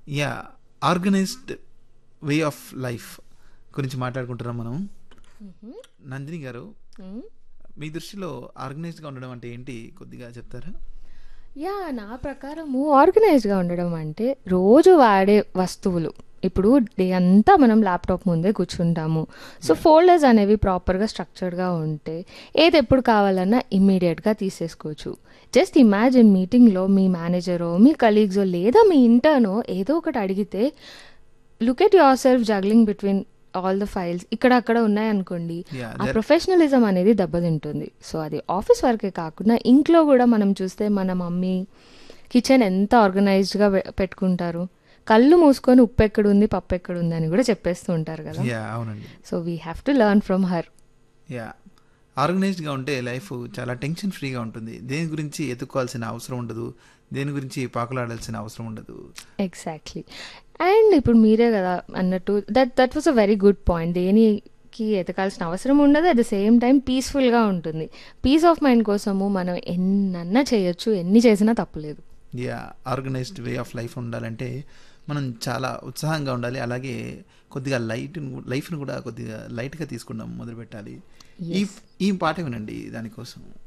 yeah organised way of life గురించి మాట్లాడుకుంటున్నాం మనం నందిని గారు మీ దృష్టిలో ఆర్గనైజ్డ్గా ఉండడం అంటే ఏంటి కొద్దిగా చెప్తారా యా నా ప్రకారము ఆర్గనైజ్డ్గా ఉండడం అంటే రోజు వాడే వస్తువులు ఇప్పుడు డే అంతా మనం ల్యాప్టాప్ ముందే కూర్చుంటాము సో ఫోల్డర్స్ అనేవి ప్రాపర్గా స్ట్రక్చర్డ్గా ఉంటే ఏది ఎప్పుడు కావాలన్నా ఇమ్మీడియట్గా తీసేసుకోవచ్చు జస్ట్ ఇమాజిన్ మీటింగ్లో మీ మేనేజరో మీ కలీగ్సో లేదా మీ ఇంటర్నో ఏదో ఒకటి అడిగితే look at yourself juggling between all the files ఇక్కడ అక్కడ ఉన్నాయనుకోండి Yeah, ఆ there- ప్రొఫెషనలిజం అనేది దెబ్బతింటుంది సో అది ఆఫీస్ వరకే కాకుండా ఇంట్లో కూడా మనం చూస్తే మన మమ్మీ కిచెన్ ఎంత ఆర్గనైజ్డ్గా పెట్టుకుంటారు కళ్ళు మూసుకొని ఉప్పు ఎక్కడుంది పప్పు ఎక్కడుంది అని కూడా చెప్పేస్తూ ఉంటారు కదా యా అవునండి so we have to learn from her yeah ఆర్గనైజ్డ్గా ఉంటే లైఫ్ చాలా టెన్షన్ ఫ్రీగా ఉంటుంది దేని గురించి ఎత్తుక్కోవాల్సిన అవసరం ఉండదు దేని గురించి పాకులాడాల్సిన అవసరం ఉండదు ఎగ్జాక్ట్లీ అండ్ ఇప్పుడు మీరే కదా అన్నట్టు that that was a very good point దేనికి ఎతకాల్సిన అవసరం ఉండదు అట్ ద సేమ్ టైం పీస్ఫుల్గా ఉంటుంది పీస్ ఆఫ్ మైండ్ కోసము మనం ఎన్నన్నా చేయొచ్చు ఎన్ని చేసినా తప్పులేదు yeah organised way of life ఉండాలంటే మనం చాలా ఉత్సాహంగా ఉండాలి అలాగే కొద్దిగా లైట్ లైఫ్ను కూడా కొద్దిగా లైట్గా తీసుకుందాం మొదలు పెట్టాలి ఈ ఈ పాట వినండి దానికోసం